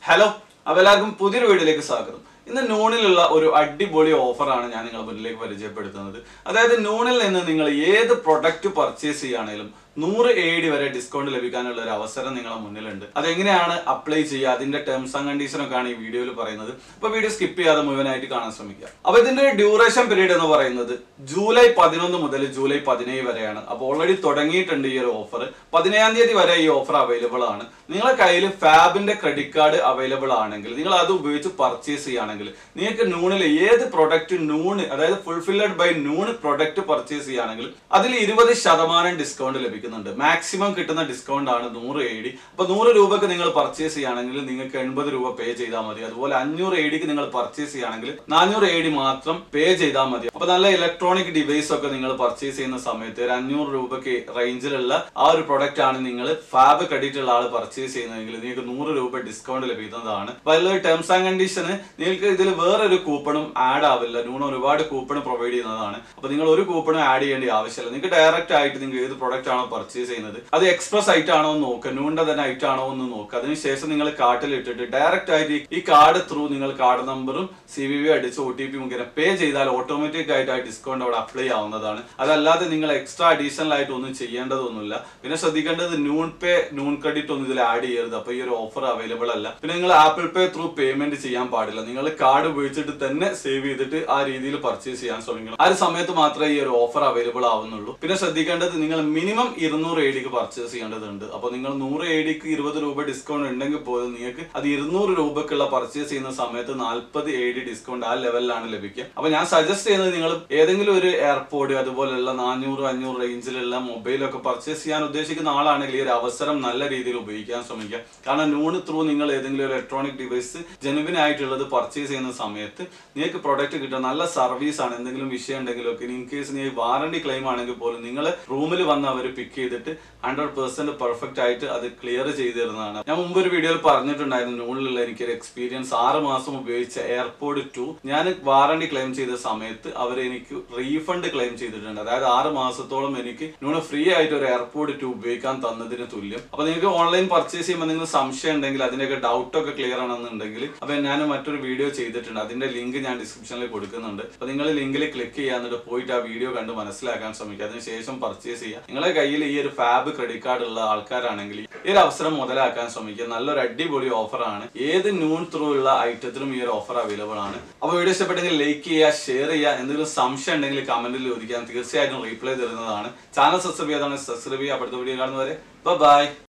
hello അപ്പോൾ എല്ലാവർക്കും പുതിയൊരു വീഡിയോയിലേക്ക് സ്വാഗതം ഇന്ന് നൂണിലുള്ള ഒരു അടിപൊളി ഓഫറാണ് ഞാൻ നിങ്ങളെ മുന്നിലേക്ക് പരിചയപ്പെടുത്തുന്നത് അതായത് നൂണിൽ നിന്ന് നിങ്ങൾ ഏത് പ്രൊഡക്റ്റ് പർച്ചേസ് ചെയ്യുകയാണെങ്കിലും നൂറ് എ ഡി വരെ ഡിസ്കൗണ്ട് ലഭിക്കാനുള്ള ഒരു അവസരം നിങ്ങളെ മുന്നിലുണ്ട് അതെങ്ങനെയാണ് അപ്ലൈ ചെയ്യുക അതിന്റെ ടേംസ് ആൻഡ് കണ്ടീഷൻ ഒക്കെ ആണ് ഈ വീഡിയോയിൽ പറയുന്നത് അപ്പൊ വീഡിയോ സ്കിപ്പ് ചെയ്യാതെ മുഴുവനായിട്ട് കാണാൻ ശ്രമിക്കുക അപ്പൊ ഇതിന്റെ ഡ്യൂറേഷൻ പീരീഡ് എന്ന് പറയുന്നത് ജൂലൈ പതിനൊന്ന് മുതൽ ജൂലൈ പതിനേഴ് വരെയാണ് അപ്പോൾ ഓൾറെഡി തുടങ്ങിയിട്ടുണ്ട് ഈ ഒരു ഓഫർ പതിനേഴാം തീയതി വരെ ഈ ഓഫർ അവൈലബിൾ ആണ് നിങ്ങളെ കയ്യിൽ ഫാബിന്റെ ക്രെഡിറ്റ് കാർഡ് അവൈലബിൾ ആണെങ്കിൽ നിങ്ങൾ അത് ഉപയോഗിച്ച് പർച്ചേസ് ചെയ്യുകയാണെങ്കിൽ നിങ്ങൾക്ക് നൂണിൽ ഏത് പ്രൊഡക്റ്റ് നൂണ് അതായത് fulfilled by Noon product purchase ചെയ്യുകയാണെങ്കിൽ അതിൽ ഇരുപത് ശതമാനം ഡിസ്കൗണ്ട് ലഭിക്കുന്നുണ്ട് മാക്സിമം കിട്ടുന്ന ഡിസ്കൗണ്ട് ആണ് നൂറ് എ ഡി അപ്പൊ നൂറ് രൂപക്ക് നിങ്ങൾ പർച്ചേസ് ചെയ്യുകയാണെങ്കിൽ നിങ്ങൾക്ക് എൺപത് രൂപ പേ ചെയ്താൽ മതി അതുപോലെ അഞ്ഞൂറ് എ ഡിക്ക് നിങ്ങൾ പർച്ചേസ് ചെയ്യുകയാണെങ്കിൽ നാനൂറ് എ ഡി മാത്രം പേ ചെയ്താൽ മതി അപ്പൊ നല്ല ഇലക്ട്രോണിക് ഡിവൈസ് ഒക്കെ നിങ്ങൾ പർച്ചേസ് ചെയ്യുന്ന സമയത്ത് ഒരു അഞ്ഞൂറ് രൂപക്ക് റേഞ്ചിലുള്ള ആ ഒരു പ്രൊഡക്റ്റ് ആണ് നിങ്ങൾ ഫാബ് ക്രെഡിറ്റ് ഉള്ള ആൾ പർച്ചേസ് ചെയ്യുന്നതെങ്കിൽ നിങ്ങൾക്ക് നൂറ് രൂപ ഡിസ്കൗണ്ട് ലഭിക്കുന്നതാണ് അപ്പൊ അതിലൊരു ടേംസ് ആൻഡ് കണ്ടീഷന് നിങ്ങൾക്ക് ഇതിൽ വേറൊരു കൂപ്പണും ആഡ് ആവില്ല നൂണ് ഒരുപാട് കൂപ്പൺ പ്രൊവൈഡ് ചെയ്യുന്നതാണ് അപ്പൊ നിങ്ങൾ ഒരു കൂപ്പണും ആഡ് ചെയ്യേണ്ട ആവശ്യമില്ല നിങ്ങൾക്ക് ഡയറക്റ്റ് ആയിട്ട് നിങ്ങൾ ഏത് പ്രൊഡക്റ്റ് ആണോ പർച്ചേസ് ചെയ്യുന്നത് അത് എക്സ്പ്രസ് ഐറ്റം ആണോ എന്ന് നോക്കുക നൂണിന്റെ തന്നെ ഐറ്റം ആണോ എന്ന് നോക്കുക അതിനുശേഷം നിങ്ങൾ കാർട്ടിൽ ഇട്ടിട്ട് ഡയറക്റ്റ് ആയിട്ട് ഈ കാർഡ് ത്രൂ നിങ്ങൾ കാർഡ് നമ്പറും സി വി വി അടിച്ച് ഒ ടി പി മുഖേന പേ ചെയ്താൽ ഓട്ടോമാറ്റിക് ആയിട്ട് ആ ഡിസ്കൗണ്ട് അവിടെ അപ്ലൈ ആവുന്നതാണ് അതല്ലാതെ നിങ്ങൾ എക്സ്ട്രാ അഡീഷണൽ ആയിട്ട് ഒന്നും ചെയ്യേണ്ടതൊന്നുമില്ല പിന്നെ ശ്രദ്ധിക്കേണ്ടത് നൂൺ പേ നൂൺ ക്രെഡിറ്റ് ഒന്നും ഇതിൽ ആഡ് ചെയ്യരുത് അപ്പൊ ഈ ഒരു ഓഫർ അവൈലബിൾ അല്ല പിന്നെ നിങ്ങൾ ആപ്പിൾ പേ ത്രൂ പേയ്മെന്റ് ചെയ്യാൻ പാടില്ല നിങ്ങൾ കാർഡ് ഉപയോഗിച്ചിട്ട് തന്നെ സേവ് ചെയ്തിട്ട് ആ രീതിയിൽ പർച്ചേസ് ചെയ്യാൻ ശ്രമിക്കണം ആ ഒരു സമയത്ത് മാത്രമേ ഈ ഒരു ഓഫർ അവൈലബിൾ ആവുന്നുള്ളൂ പിന്നെ ശ്രദ്ധിക്കേണ്ടത് നിങ്ങൾ മിനിമം ഇരുന്നൂറ് എ ഡിക്ക് പർച്ചേസ് ചെയ്യേണ്ടതുണ്ട് അപ്പൊ നിങ്ങൾ നൂറ് എ ഡിക്ക് ഇരുപത് രൂപ ഡിസ്കൗണ്ട് ഉണ്ടെങ്കിൽ പോലും നിങ്ങൾക്ക് അത് ഇരുന്നൂറ് രൂപക്കുള്ള പർച്ചേസ് ചെയ്യുന്ന സമയത്ത് നാൽപ്പത് എ ഡി ഡിസ്കൗണ്ട് ആ ലെവലിലാണ് ലഭിക്കുക അപ്പൊ ഞാൻ സജസ്റ്റ് ചെയ്യുന്നത് നിങ്ങൾ ഏതെങ്കിലും ഒരു എയർപോർട്ട് അതുപോലെയുള്ള നാനൂറ് അഞ്ഞൂറ് റേഞ്ചിലുള്ള മൊബൈലൊക്കെ പർച്ചേസ് ചെയ്യാൻ ഉദ്ദേശിക്കുന്ന ആളാണെങ്കിൽ ഈ ഒരു അവസരം നല്ല രീതിയിൽ ഉപയോഗിക്കാൻ ശ്രമിക്കുക കാരണം നൂണ് ത്രൂ നിങ്ങൾ ഏതെങ്കിലും ഒരു ഇലക്ട്രോണിക് ഡിവൈസ് ജെനുവിൻ ആയിട്ടുള്ളത് പർച്ചേസ് ചെയ്യുന്ന സമയത്ത് നിങ്ങൾക്ക് പ്രൊഡക്റ്റ് കിട്ടുക നല്ല സർവീസ് ആണ് എന്തെങ്കിലും വിഷയം ഉണ്ടെങ്കിലും ഒക്കെ ഇൻ കേസ് നിങ്ങൾക്ക് വാറണ്ടി ക്ലെയിം ആണെങ്കിൽ പോലും നിങ്ങൾ റൂമിൽ വന്ന് അവർ പിക്ക് ചെയ്തിട്ട് ഹൺഡ്രഡ് പെർസെന്റ് പെർഫെക്റ്റ് ആയിട്ട് അത് ക്ലിയർ ചെയ്തു തരുന്നതാണ് ഞാൻ മുമ്പ് ഒരു വീഡിയോയിൽ പറഞ്ഞിട്ടുണ്ടായിരുന്നു നൂണിലുള്ള എനിക്കൊരു എക്സ്പീരിയൻസ് ആറ് മാസം ഉപയോഗിച്ച എയർപോർട്ട് ടു ഞാൻ വാറണ്ടി ക്ലെയിം ചെയ്ത സമയത്ത് അവർ എനിക്ക് റീഫണ്ട് ക്ലെയിം ചെയ്തിട്ടുണ്ട് അതായത് ആറ് മാസത്തോളം എനിക്ക് നൂണ് ഫ്രീ ആയിട്ട് ഒരു എയർപോർട്ട് ടു ഉപയോഗിക്കാൻ തന്നതിന് തുല്യം അപ്പൊ നിങ്ങൾക്ക് ഓൺലൈൻ പർച്ചേസ് ചെയ്യുമ്പോൾ നിങ്ങൾ സംശയം ഉണ്ടെങ്കിൽ അതിന്റെയൊക്കെ ഡൗട്ട് ഒക്കെ ക്ലിയർ ആണെന്നുണ്ടെങ്കിൽ അപ്പൊ ഞാൻ മറ്റൊരു വീഡിയോ ചെയ്തിട്ടുണ്ട് അതിന്റെ ലിങ്ക് ഞാൻ ഡിസ്ക്രിപ്ഷനിൽ കൊടുക്കുന്നുണ്ട് അപ്പൊ നിങ്ങൾ ലിങ്കിൽ ക്ലിക്ക് ചെയ്യാൻ എന്നിട്ട് പോയിട്ട് ആ വീഡിയോ കണ്ട് മനസ്സിലാക്കാൻ ശ്രമിക്കുക അതിനുശേഷം പർച്ചേസ് ചെയ്യുക നിങ്ങളുടെ കയ്യിൽ ഈ ഒരു ഫാബ് ക്രെഡിറ്റ് കാർഡ് ഉള്ള ആൾക്കാരാണെങ്കിൽ ഈ ഒരു അവസരം മുതലാക്കാൻ ശ്രമിക്കുക നല്ലൊരു അടിപൊളി ഓഫറാണ് ഏത് നൂൺ ത്രൂ ഉള്ള ഐറ്റത്തിനും ഈ ഒരു ഓഫർ അവൈലബിൾ ആണ് അപ്പൊ വീഡിയോ ഇഷ്ടപ്പെട്ടെങ്കിൽ ലൈക്ക് ചെയ്യുക ഷെയർ ചെയ്യുക എന്തെങ്കിലും സംശയം ഉണ്ടെങ്കിൽ കമന്റിൽ ചോദിക്കാൻ തീർച്ചയായിട്ടും റീപ്ലൈ തരുന്നതാണ് ചാനൽ സബ്സ്ക്രൈബ് ചെയ്യാതാണ് സബ്സ്ക്രൈബ് ചെയ്യുക അടുത്ത വീഡിയോ കാണുന്നവരെ ബൈ